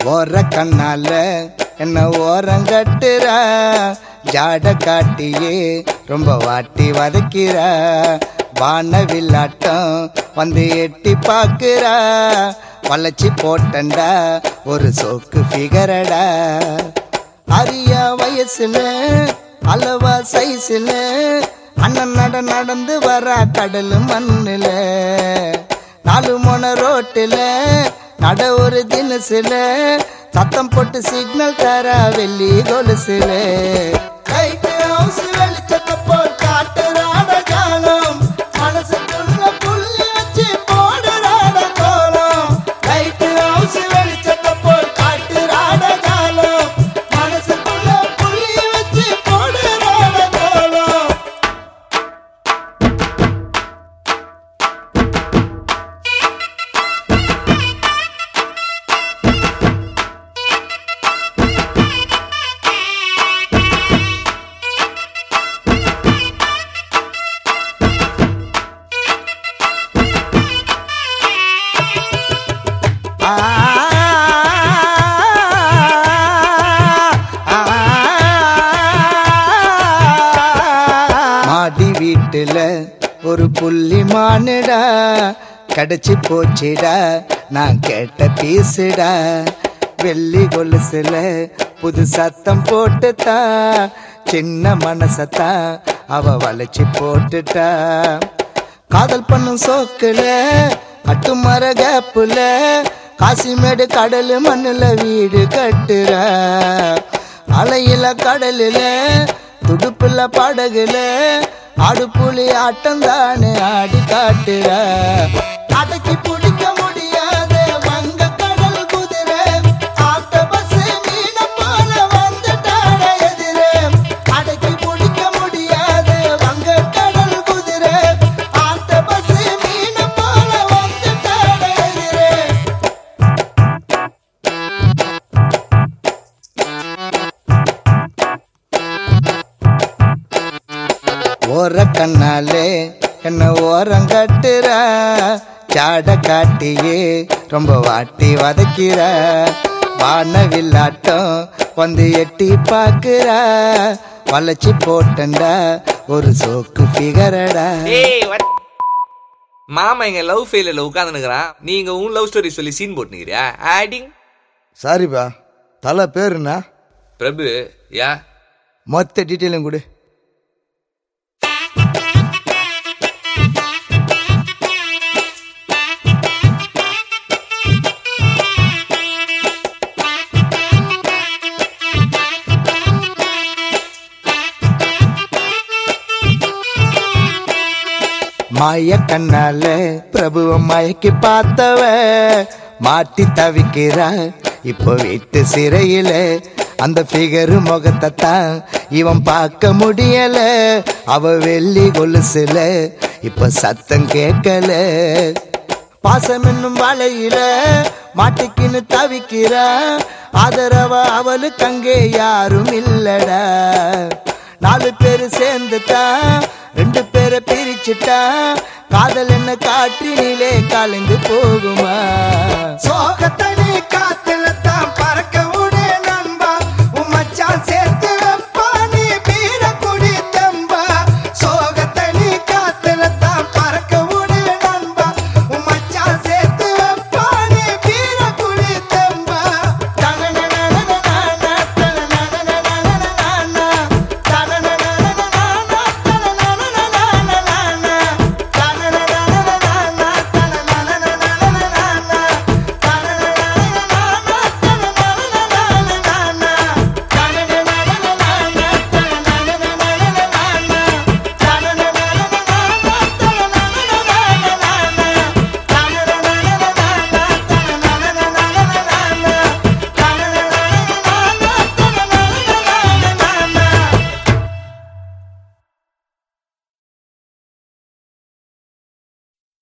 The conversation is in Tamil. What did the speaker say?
ஓர கண்ணால என்ன ஓரம் கட்டுற ஜாட காட்டியே ரொம்ப வாட்டி வதக்கிற வானவில்லாட்டம் வந்து எட்டி பாக்குற வளைச்சி போட்டண்டா ஒரு சோக்கு ஃபிகரடா அரிய வயசுல அளவா சைஸ்ல அண்ணன் நட நடந்து வர கடல் மண்ணுல நாலு மொன ரோட்டுல நட ஒரு தினசுல சத்தம் போட்டு சிக்னல் தர வெள்ளி கொலுசுல லைட் ஹவுஸ் வெளிச்சத்தை போல் காட்டுறாட காலம் மனசுக்குள்ள புள்ளி வச்சு போடுறாட கோலம் லைட் ஹவுஸ் வெளிச்சத்தை போல் காட்டுறாட காலம் மனசுக்குள்ள புள்ளி வச்சு போடுறாட கோலம் மாடி வீட்டுல ஒரு புள்ளி மானுடா கடைச்சி போச்சுடா நான் கேட்ட பீசுடா வெள்ளி கொலுசுல புது சத்தம் போட்டுட்டா சின்ன மனசத்தா அவ வளைச்சி போட்டுட்டா காதல் பண்ணும் சோக்குல அட்டுமர கேப்புல காசிமேடு கடல் மண்ணுல வீடு கட்டுற அலையில கடலுல துடுப்புல படகுல ஆடு புலி ஆட்டம் தானே ஆடி காட்டுற அடக்கி பிடிக்க முடியாத வங்க கடல் குதிரை ஆட்ட பஸ் மீன போல வந்துட்டாட எதிரே அடக்கி பிடிக்க முடியாத வங்க கடல் குதிரை ஆட்ட பஸ் மீன போல வந்துட்டாட எதிரே ஓர கண்ணாலே என்ன ஓரம் கட்டுற சாட காட்டியே ரொம்ப வாட்டி வதக்கிற வானவில்லாட்டம் வந்து எட்டி பாக்குற வளைச்சி போட்டண்டா ஒரு சோக்கு ஃபிகரடா ஏய் what? மாமா எங்க லவ் ஃபெயிலில் உட்காந்துனுக்குறான் நீங்க உன் லவ் ஸ்டோரி சொல்லி சீன் போட்டுனுக்கிறியா ஆடிங் சாரிப்பா தலை பேருண்ணா பிரபு யா மொத்த டீட்டெயிலும் கொடு மாய கண்ணால பிரபுவ மயக்கி பார்த்தவ மாட்டி தவிக்கிறா இப்போ வீட்டு சிறையில அந்த ஃபிகரு முகத்தை தான் இவன் பார்க்க முடியல அவ வெள்ளி கொலுசுல இப்ப சத்தம் கேட்கல பாசம் என்னும் வலையில மாட்டிக்கின்னு தவிக்கிறா ஆதரவ அவளுக்கு அங்கே யாரும் இல்லடா நாலு பேரு சேர்ந்துட்டா ரெண்டு பேரை பிரிச்சுட்டா காதல் என்ன காற்றினிலே கலந்து போகுமா சோகத்தனி காத்துல